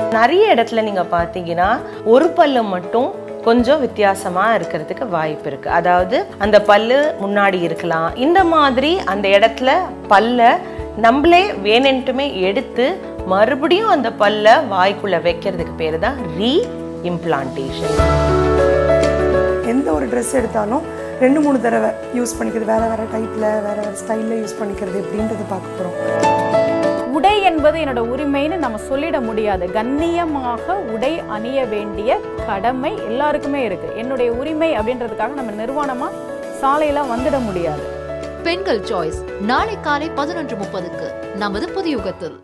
நிறைய இடத்துல நீங்க பார்த்தீங்கன்னா ஒரு பல்லு மட்டும் கொஞ்சம் வித்தியாசமா இருக்கிறதுக்கு வாய்ப்பு இருக்கு அதாவது அந்த பல்லு முன்னாடி இருக்கலாம் இந்த மாதிரி அந்த இடத்துல பல்ல நம்மளே வேணுன்ட்டுமே எடுத்து மறுபடியும் அந்த பல்ல வாய்க்குள்ள வைக்கிறதுக்கு பேர் தான் ரீ இம்ப்ளான்டேஷன் எந்த ஒரு ட்ரெஸ் எடுத்தாலும் ரெண்டு மூணு தடவை யூஸ் பண்ணிக்கிறது வேறு வேறு டைப்பில் வேறு வேறு ஸ்டைலில் யூஸ் பண்ணிக்கிறது எப்படின்றது பார்க்க போகிறோம் உடை என்பது என்னோட உரிமைன்னு நம்ம சொல்லிட முடியாது கண்ணியமாக உடை அணிய வேண்டிய கடமை எல்லாருக்குமே இருக்கு என்னுடைய உரிமை அப்படின்றதுக்காக நம்ம நிர்வாணமா சாலையெல்லாம் வந்துட முடியாது பெண்கள் சாய்ஸ் நாளை காலை பதினொன்று முப்பதுக்கு நமது புதியுகத்தில்